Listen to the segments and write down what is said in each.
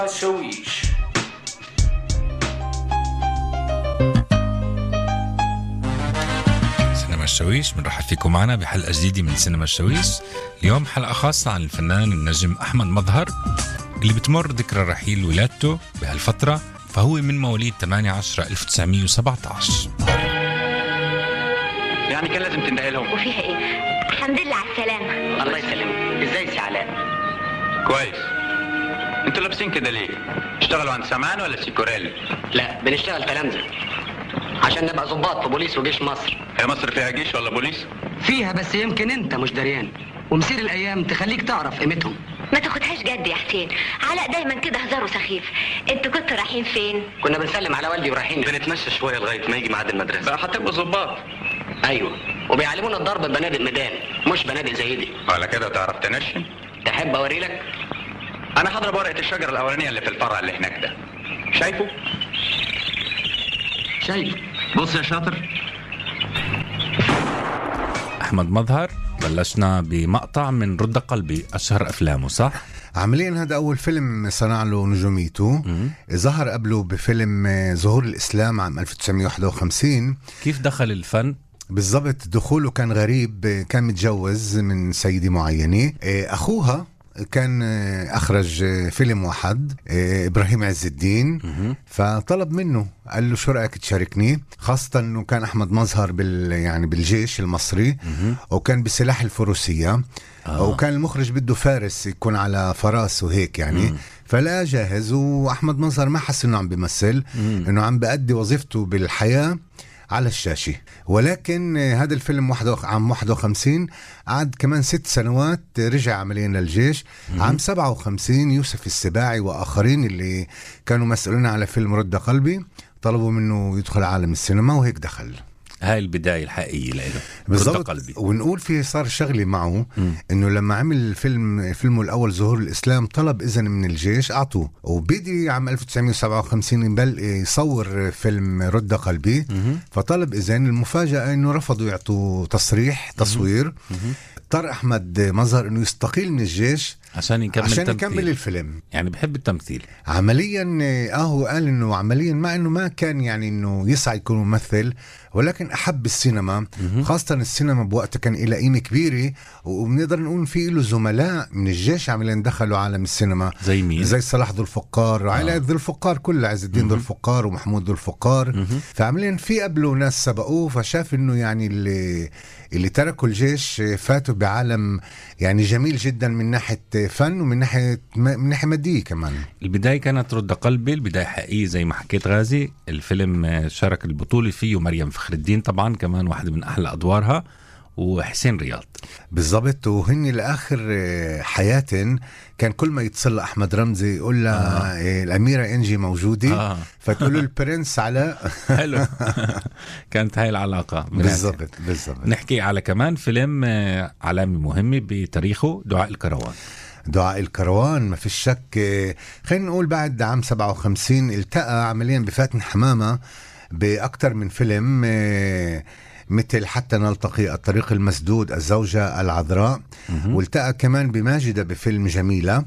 الشويش سينما الشويش بنرحب فيكم معنا بحلقة جديدة من سينما الشويش اليوم حلقة خاصة عن الفنان النجم أحمد مظهر اللي بتمر ذكرى رحيل ولادته بهالفترة فهو من مواليد 8 10 1917 يعني كان لازم تنتهي لهم وفيها ايه الحمد لله على السلامة الله يسلمك ازاي سي علاء كويس انتوا لابسين كده ليه اشتغلوا عند سمان ولا سيكوريل لا بنشتغل تلامذة عشان نبقى ضباط في بوليس وجيش مصر هي مصر فيها جيش ولا بوليس فيها بس يمكن انت مش دريان ومسير الايام تخليك تعرف قيمتهم ما تاخدهاش جد يا حسين علاء دايما كده هزاره سخيف انتوا كنتوا رايحين فين كنا بنسلم على والدي ورايحين بنتمشى شويه لغايه ما يجي ميعاد المدرسه بقى هتبقوا ظباط ايوه وبيعلمونا الضرب ببنادق ميدان مش بنادق زي دي على كده تعرف تنشن تحب اوري لك انا هضرب ورقه الشجره الاولانيه اللي في الفرع اللي هناك ده شايفه شايف بص يا شاطر أحمد مظهر بلشنا بمقطع من رد قلبي أشهر أفلامه صح؟ عمليا هذا أول فيلم صنع له نجوميته ظهر قبله بفيلم آه، ظهور الإسلام عام 1951 كيف دخل الفن؟ بالضبط دخوله كان غريب آه، كان متجوز من سيدة معينة آه، أخوها كان آه، أخرج آه، فيلم واحد آه، إبراهيم عز الدين فطلب منه قال له شو رأيك تشاركني خاصة أنه كان أحمد مظهر بال يعني بالجيش المصري وكان بسلاح الفروسية آه. وكان المخرج بده فارس يكون على فراس وهيك يعني فلا جاهز واحمد مظهر ما حس انه عم بيمثل انه عم بأدي وظيفته بالحياه على الشاشة ولكن آه، هذا الفيلم واحد وخ- عام 51 قعد كمان ست سنوات آه، رجع عمليا للجيش عام 57 يوسف السباعي وآخرين اللي كانوا مسؤولين على فيلم رد قلبي طلبوا منه يدخل عالم السينما وهيك دخل هاي البداية الحقيقية له رد بالضبط قلبي ونقول في صار شغله معه انه لما عمل فيلم فيلمه الاول ظهور الاسلام طلب اذن من الجيش اعطوه وبدي عام 1957 يبل يصور فيلم رد قلبي فطلب اذن المفاجاه انه رفضوا يعطوا تصريح تصوير اضطر احمد مظهر انه يستقيل من الجيش عشان يكمل عشان تمثيل. يكمل الفيلم يعني بحب التمثيل عمليا اه هو قال انه عمليا مع انه ما كان يعني انه يسعى يكون ممثل ولكن احب السينما خاصه السينما بوقتها كان لها قيمه كبيره وبنقدر نقول في له زملاء من الجيش عمليا دخلوا عالم السينما زي مين؟ زي صلاح ذو الفقار وعائلة ذو الفقار كلها عز الدين ذو الفقار ومحمود ذو الفقار فعمليا في قبله ناس سبقوه فشاف انه يعني اللي اللي تركوا الجيش فاتوا بعالم يعني جميل جدا من ناحيه فن ومن ناحيه من ناحيه ماديه كمان البداية كانت رد قلبي البداية حقيقية زي ما حكيت غازي الفيلم آه، شارك البطولة فيه مريم فخر الدين طبعا كمان واحدة من أحلى أدوارها وحسين رياض بالضبط وهن لاخر آه، حياتن كان كل ما يتصل احمد رمزي يقول لها آه. الاميره انجي موجوده آه. آه. فتقول له البرنس علاء حلو كانت هاي العلاقة من بالضبط بالضبط نحكي على كمان فيلم آه، علامة مهمة بتاريخه دعاء الكروان دعاء الكروان ما فيش شك آه، خلينا نقول بعد عام 57 التقى عمليا بفاتن حمامه باكثر من فيلم آه، مثل حتى نلتقي الطريق المسدود الزوجة العذراء والتقى كمان بماجدة بفيلم جميلة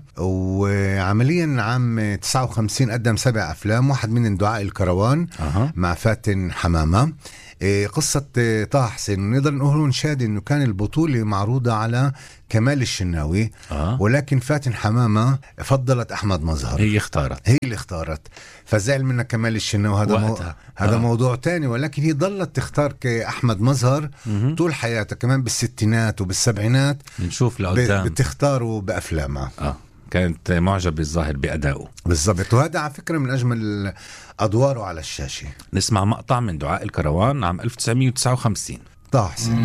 وعمليا عام 59 قدم سبع أفلام واحد من دعاء الكروان أها. مع فاتن حمامة إيه، قصة إيه، طه حسين نقدر نقول نشاهد انه كان البطولة معروضة على كمال الشناوي آه. ولكن فاتن حمامة فضلت احمد مظهر هي اختارت هي اللي اختارت فزعل منها كمال الشناوي هذا مو... وقتها. هذا آه. موضوع تاني ولكن هي ضلت تختار كأحمد مظهر طول حياتها كمان بالستينات وبالسبعينات نشوف ب... لقدام بتختاره بأفلامها اه كانت معجبة الظاهر بأدائه بالضبط وهذا على فكرة من أجمل أدواره على الشاشة نسمع مقطع من دعاء الكروان عام 1959 طه حسين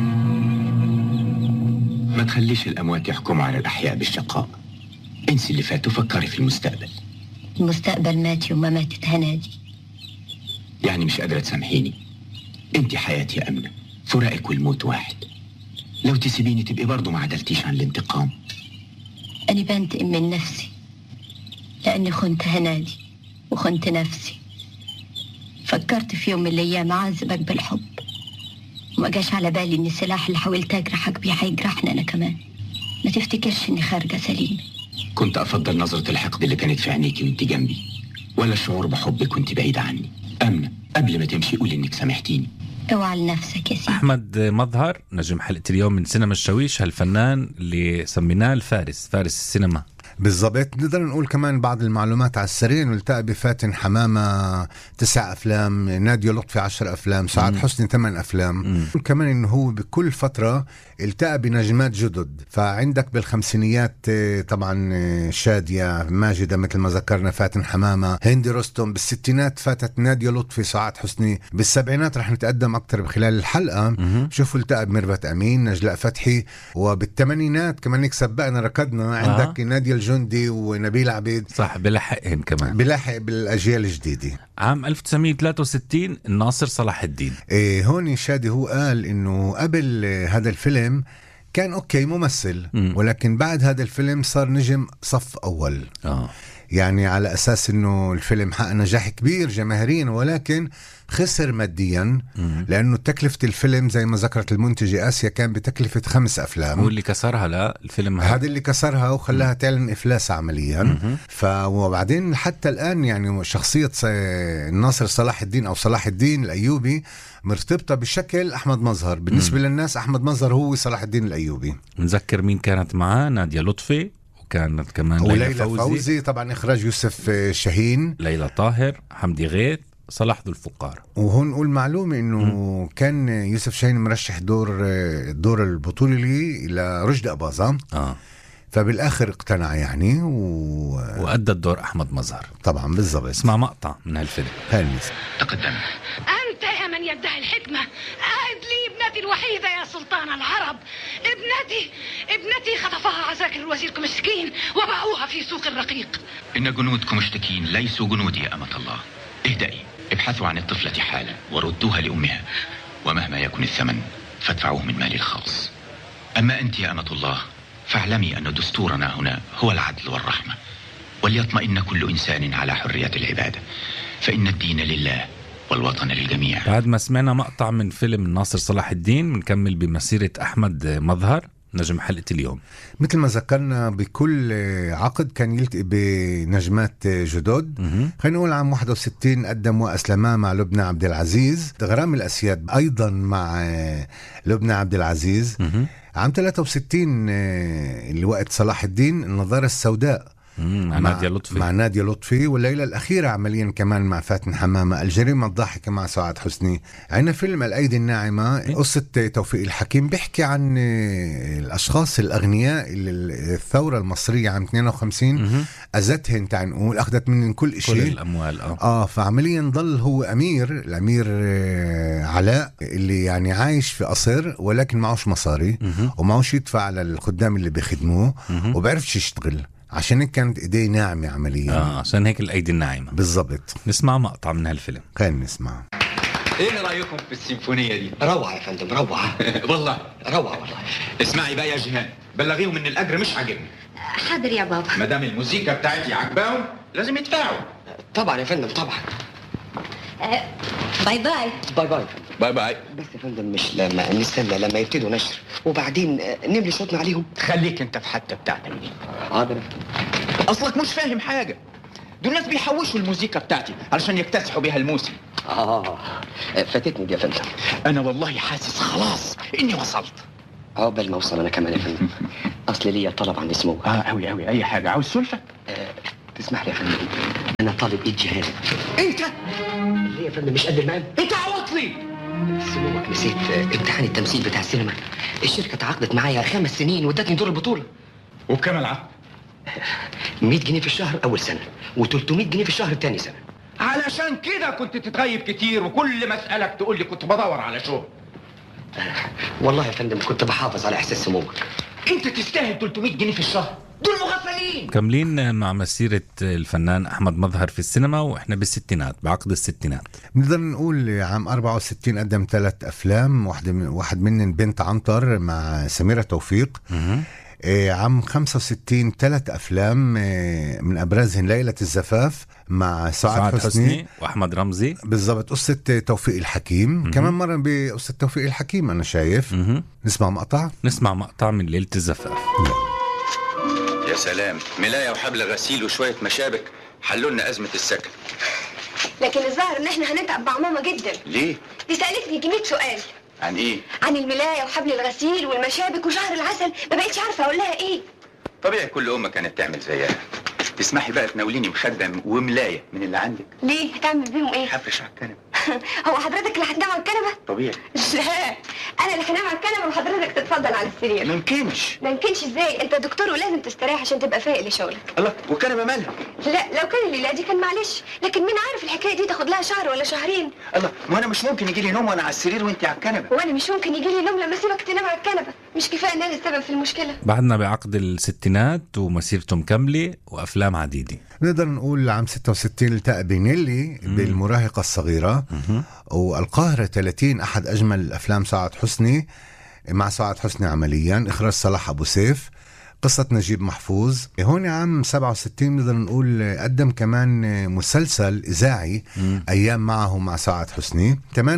ما تخليش الأموات يحكموا على الأحياء بالشقاء انسي اللي فات وفكري في المستقبل المستقبل مات يوم ما ماتت هنادي يعني مش قادرة تسامحيني انت حياتي يا أمنة فراقك والموت واحد لو تسيبيني تبقي برضه ما عدلتيش عن الانتقام أنا بنتقم من نفسي لأني خنت هنادي وخنت نفسي فكرت في يوم من الأيام أعذبك بالحب وما جاش على بالي إن السلاح اللي حاولت أجرحك بيه هيجرحني أنا كمان ما تفتكرش إني خارجة سليمة كنت أفضل نظرة الحقد اللي كانت في عينيكي وانت جنبي ولا الشعور بحبك وانت بعيدة عني أمنة قبل ما تمشي قولي إنك سامحتيني اوعى لنفسك يا سيدي احمد مظهر نجم حلقه اليوم من سينما الشويش هالفنان اللي سميناه الفارس فارس السينما بالضبط نقدر نقول كمان بعض المعلومات على السريع انه التقى بفاتن حمامه تسع افلام نادية لطفي عشر افلام سعاد حسني ثمان افلام كمان انه هو بكل فتره التقى بنجمات جدد فعندك بالخمسينيات آه، طبعا آه، شاديه ماجده مثل ما ذكرنا فاتن حمامه هندي رستم بالستينات فاتت نادية لطفي سعاد حسني بالسبعينات رح نتقدم اكثر بخلال الحلقه شوفوا التقى بميرفت امين نجلاء فتحي وبالثمانينات كمان هيك سبقنا ركضنا عندك نادية الجندي ونبيل عبيد صح بلحقهن كمان بلاحق بالاجيال الجديده عام 1963 الناصر صلاح الدين إيه هون شادي هو قال انه قبل آه، هذا الفيلم كان اوكي ممثل مم. ولكن بعد هذا الفيلم صار نجم صف اول اه يعني على اساس انه الفيلم حقق نجاح كبير جماهيريا ولكن خسر ماديا لانه تكلفه الفيلم زي ما ذكرت المنتجه اسيا كان بتكلفه خمس افلام هو اللي كسرها لا الفيلم هذا هذا اللي كسرها وخلاها تعلن افلاس عمليا ف وبعدين حتى الان يعني شخصيه ص- الناصر صلاح الدين او صلاح الدين الايوبي مرتبطه بشكل احمد مظهر بالنسبه للناس احمد مظهر هو صلاح الدين الايوبي نذكر مين كانت معاه نادية لطفي وكانت كمان ليلى وليلى فوزي, فوزي. فوزي طبعا اخراج يوسف آه، شاهين ليلى طاهر حمدي غيث صلاح ذو الفقار وهون نقول معلومه انه كان يوسف شاهين مرشح دور آه، الدور البطولي لرشدي اباظه اه فبالاخر اقتنع يعني و... وأدى الدور أحمد مظهر طبعا بالضبط اسمع مقطع من هالفيلم هاي المس- تقدم أنت يا من يدعي الحكمة أعد لي ابنتي الوحيدة يا سلطان العرب ابنتي ابنتي خطفها عساكر الوزير مسكين وباعوها في سوق الرقيق إن جنودكم مشتكين ليسوا جنودي يا أمة الله اهدئي ابحثوا عن الطفلة حالا وردوها لأمها ومهما يكن الثمن فادفعوه من مالي الخاص أما أنت يا أمة الله فاعلمي أن دستورنا هنا هو العدل والرحمة وليطمئن كل إنسان على حرية العبادة فإن الدين لله والوطن للجميع بعد ما سمعنا مقطع من فيلم الناصر صلاح الدين بنكمل بمسيرة أحمد مظهر نجم حلقة اليوم مثل ما ذكرنا بكل آه، عقد كان يلتقي بنجمات آه، جدد خلينا نقول عام 61 قدم وأسلما مع لبنى عبد العزيز غرام الأسياد أيضا مع آه، لبنى عبد العزيز عام 63 آه، اللي وقت صلاح الدين النظارة السوداء مم، مع نادية لطفي مع نادية لطفي والليلة الأخيرة عمليا كمان مع فاتن حمامة الجريمة الضاحكة مع سعاد حسني عندنا فيلم الأيدي الناعمة قصة توفيق الحكيم بيحكي عن آه، الأشخاص الأغنياء اللي الثورة المصرية عام 52 أذتهن تعال نقول أخذت من كل كل شيء الأموال اه اه فعمليا ضل هو امير الامير آه، علاء اللي يعني عايش في قصر ولكن معوش مصاري ومعوش يدفع للخدام اللي بيخدموه وبعرفش يشتغل عشان هيك كانت ايديه ناعمه عمليا اه عشان هيك الأيدي الناعمة بالضبط نسمع مقطع من هالفيلم خلينا نسمع ايه رايكم في السيمفونيه دي روعة يا فندم روعة والله روعة والله اسمعي بقى يا جيهان بلغيهم ان الاجر مش عاجبني حاضر يا بابا ما دام الموسيقى بتاعتي عجباهم لازم يدفعوا طبعا يا فندم طبعا باي باي باي باي باي باي بس يا فندم مش لما نستنى لما يبتدوا نشر وبعدين آه، نملي صوتنا عليهم خليك انت في حته بتاعتك دي حاضر يا فندم. اصلك مش فاهم حاجه دول الناس بيحوشوا الموسيقى بتاعتي علشان يكتسحوا بيها الموسم اه فاتتني دي يا فندم انا والله حاسس خلاص اني وصلت عقبال ما اوصل انا كمان يا فندم اصل ليا طلب عن سموك اه قوي قوي اي حاجه عاوز سلفه آه، تسمح لي يا فندم انا طالب ايد جهاد انت ليه يا فندم مش قد المقام انت عوضلي سموك نسيت آه، امتحان التمثيل بتاع السينما الشركه تعاقدت معايا خمس سنين وادتني دور البطوله وبكام العقد 100 جنيه في الشهر اول سنه و300 جنيه في الشهر الثاني سنه علشان كده كنت تتغيب كتير وكل ما اسالك تقول لي كنت بدور على شغل والله يا فندم كنت بحافظ على احساس سموك انت تستاهل 300 جنيه في الشهر دول مغفلين كاملين مع مسيرة الفنان أحمد مظهر في السينما وإحنا بالستينات بعقد الستينات بنقدر نقول عام 64 قدم ثلاث افلام واحده من واحد منهم بنت عنتر مع سميره توفيق آه، عام 65 ثلاث افلام آه، من ابرزهن ليله الزفاف مع سعاد, سعاد حسني, حسني وأحمد رمزي بالضبط قصه توفيق الحكيم كمان مره بقصه توفيق الحكيم انا شايف مهم. نسمع مقطع نسمع مقطع من ليلة الزفاف يا سلام ملاية وحبل غسيل وشوية مشابك حلوا لنا أزمة السكن لكن الظاهر ان احنا هنتعب مع ماما جدا ليه؟ دي سالتني يجي 100 سؤال عن إيه؟ عن الملايه وحبل الغسيل والمشابك وشهر العسل ما بقتش عارفه اقول لها ايه طبيعي كل أمة كانت تعمل زيها تسمحي بقى تناوليني مخدة وملاية من اللي عندك ليه هتعمل بيهم ايه هفرش على الكنبة هو حضرتك اللي هتنام على الكنبه طبيعي لا انا اللي هنام على الكنبه وحضرتك تتفضل على السرير ما يمكنش ما يمكنش ازاي انت دكتور ولازم تستريح عشان تبقى فايق لشغلك الله والكنبة مالها؟ لا لو كان الليله دي كان معلش لكن مين عارف الحكايه دي تاخد لها شهر ولا شهرين الله ما أنا مش ممكن يجي لي نوم وأنا على السرير وأنت على الكنبة وانا مش ممكن يجي لي نوم لما اسيبك تنام على الكنبه مش كفايه ان انا السبب في المشكله بعدنا بعقد الستينات ومسيرته مكملة وأفلام عديدة نقدر نقول عام 66 التقى بينيلي بالمراهقة الصغيرة والقاهرة 30 أحد أجمل أفلام سعاد حسني مع سعاد حسني عمليا إخراج صلاح أبو سيف قصة نجيب محفوظ هون عام 67 نقدر نقول قدم كمان مسلسل إذاعي أيام معه مع سعاد حسني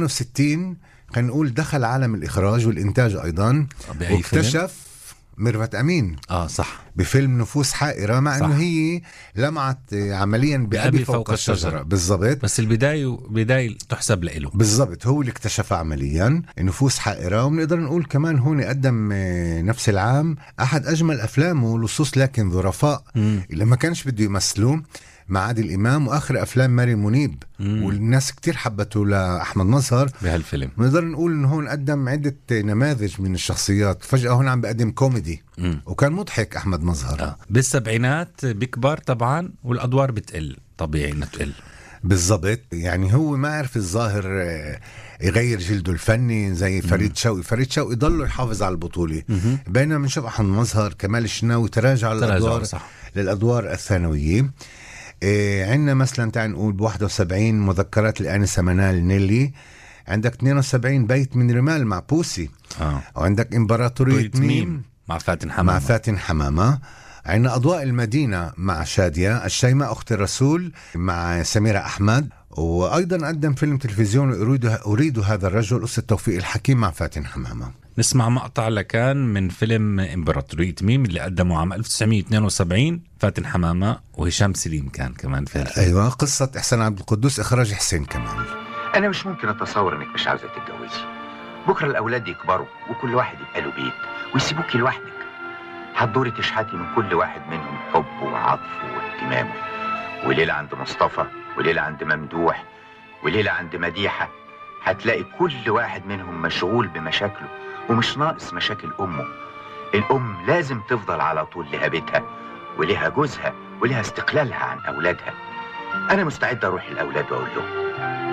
68 خلينا نقول دخل عالم الإخراج والإنتاج أيضا بأي فيلم؟ واكتشف ميرفت أمين آه صح بفيلم نفوس حائرة مع صح. انه هي لمعت عمليا بأبي فوق, الشجرة بالضبط بس البداية بداية تحسب لإله بالضبط هو اللي اكتشفها عمليا نفوس حائرة وبنقدر نقول كمان هون قدم آه، نفس العام أحد أجمل أفلامه لصوص لكن ظرفاء اللي ما كانش بده يمثلوا مع عادل إمام وآخر أفلام ماري منيب والناس كتير حبته لأحمد مظهر بهالفيلم بنقدر نقول انه هون قدم عدة نماذج من الشخصيات فجأة هون عم بقدم كوميدي مم. وكان مضحك أحمد مظهر آه. بالسبعينات بيكبر طبعا والأدوار بتقل طبيعي إنها تقل بالضبط يعني هو ما عرف الظاهر آه، يغير جلده الفني زي فريد شوقي فريد شوقي ضله يحافظ على البطولة بينما بنشوف أحمد مظهر كمال الشناوي تراجع تراجع، للأدوار صح. للأدوار الثانوية إيه عندنا مثلا تعال نقول ب 71 مذكرات الآنسة منال نيلي عندك 72 بيت من رمال مع بوسي آه. وعندك إمبراطورية ميم مع فاتن حمامة مع فاتن حمامة عندنا أضواء المدينة مع شادية الشيماء أخت الرسول مع سميرة أحمد وأيضا قدم فيلم تلفزيوني أريد, أريد هذا الرجل قصة توفيق الحكيم مع فاتن حمامة نسمع مقطع لكان من فيلم إمبراطورية ميم اللي قدمه عام 1972 فاتن حمامة وهشام سليم كان كمان في الفيلم أيوة قصة إحسان عبد القدوس إخراج حسين كمان أنا مش ممكن أتصور إنك مش عاوزة تتجوزي بكرة الأولاد يكبروا وكل واحد يبقى له بيت ويسيبوكي لوحدك هتدوري تشحتي من كل واحد منهم حبه وعطفه واهتمامه وليلة عند مصطفى وليلة عند ممدوح وليلة عند مديحة هتلاقي كل واحد منهم مشغول بمشاكله ومش ناقص مشاكل أمه الأم لازم تفضل على طول لها بيتها ولها جوزها ولها استقلالها عن أولادها أنا مستعد أروح الأولاد وأقول لهم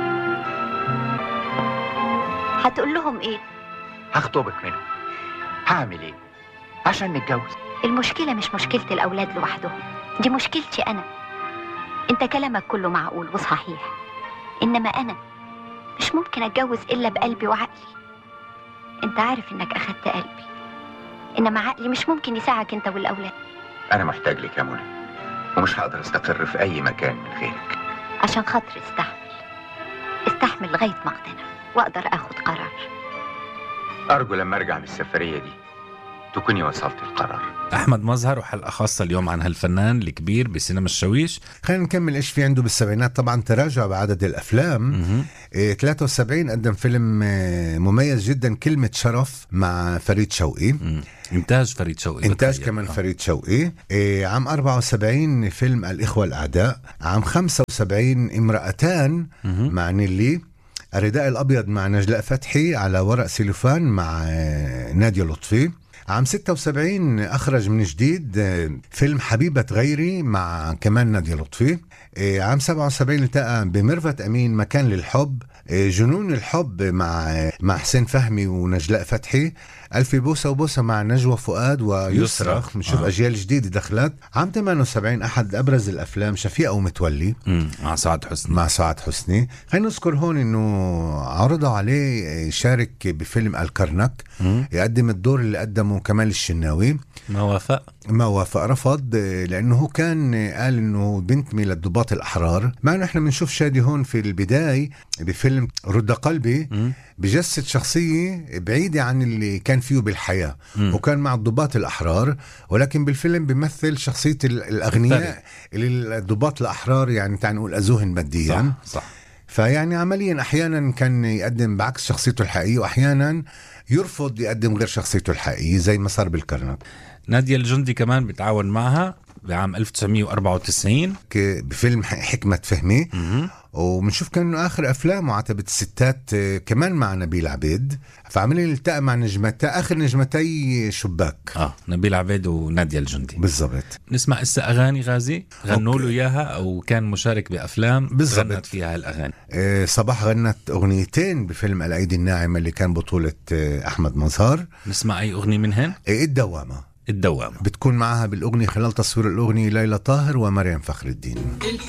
هتقول لهم ايه هخطبك منهم هعمل ايه عشان نتجوز المشكلة مش مشكلة الأولاد لوحدهم دي مشكلتي أنا أنت كلامك كله معقول وصحيح إنما أنا مش ممكن أتجوز إلا بقلبي وعقلي أنت عارف إنك أخدت قلبي إنما عقلي مش ممكن يساعدك أنت والأولاد انا محتاج لك يا منى ومش هقدر استقر في اي مكان من غيرك عشان خاطر استحمل استحمل لغاية ما أقتنع وأقدر أخد قرار ارجو لما ارجع من السفريه دي تكوني وصلت القرار أحمد مظهر وحلقة خاصة اليوم عن هالفنان الكبير بسينما الشويش خلينا نكمل ايش في عنده بالسبعينات طبعا تراجع بعدد الافلام مهم. إيه 73 قدم فيلم آه، مميز جدا كلمة شرف مع فريد شوقي مم. إنتاج فريد شوقي انتاج بتخيل. كمان آه. فريد شوقي إيه عام 74 فيلم الاخوة الاعداء عام 75 امرأتان مهم. مع نيلي الرداء الابيض مع نجلاء فتحي على ورق سيلوفان مع آه، نادية لطفي عام 76 اخرج من جديد آه، فيلم حبيبة غيري مع كمان نادية لطفي آه، عام 77 التقى بميرفت امين مكان للحب آه، جنون الحب مع آه، مع حسين فهمي ونجلاء فتحي ألف بوسة وبوسة مع نجوى فؤاد ويسرخ يسرخ. بنشوف آه. أجيال جديدة دخلت عام 78 أحد أبرز الأفلام شفيقة ومتولي مم. مع سعد حسني مع سعاد حسني خلينا نذكر هون انه عرضوا عليه يشارك بفيلم الكرنك مم. يقدم الدور اللي قدمه كمال الشناوي ما وافق ما وافق رفض لانه هو كان قال انه بنتمي للضباط الاحرار مع انه احنا بنشوف شادي هون في البدايه بفيلم رد قلبي مم. بجسد شخصيه بعيده عن اللي كان كان فيه بالحياة مم. وكان مع الضباط الأحرار ولكن بالفيلم بيمثل شخصية ال- الأغنياء اللي الضباط الأحرار يعني تعال نقول أذوهن ماديا صح صح فيعني عمليا أحيانا كان يقدم بعكس شخصيته الحقيقية وأحيانا يرفض يقدم غير شخصيته الحقيقية زي ما صار بالكرنك نادية الجندي كمان بتعاون معها بعام 1994 ك- بفيلم ح- حكمة فهمي وبنشوف كان اخر افلامه عتبة الستات آه، كمان مع نبيل عبيد فعملين التقى مع نجمتا اخر نجمتي شباك اه نبيل عبيد ونادية الجندي بالضبط نسمع هسه اغاني غازي غنوا له اياها او كان مشارك بافلام بالضبط. غنت فيها هالاغاني آه، صباح غنت اغنيتين بفيلم الايدي الناعمه اللي كان بطوله آه، احمد مظهر نسمع اي اغنيه منهن آه، الدوامه الدوامه بتكون معها بالاغنيه خلال تصوير الاغنيه ليلى طاهر ومريم فخر الدين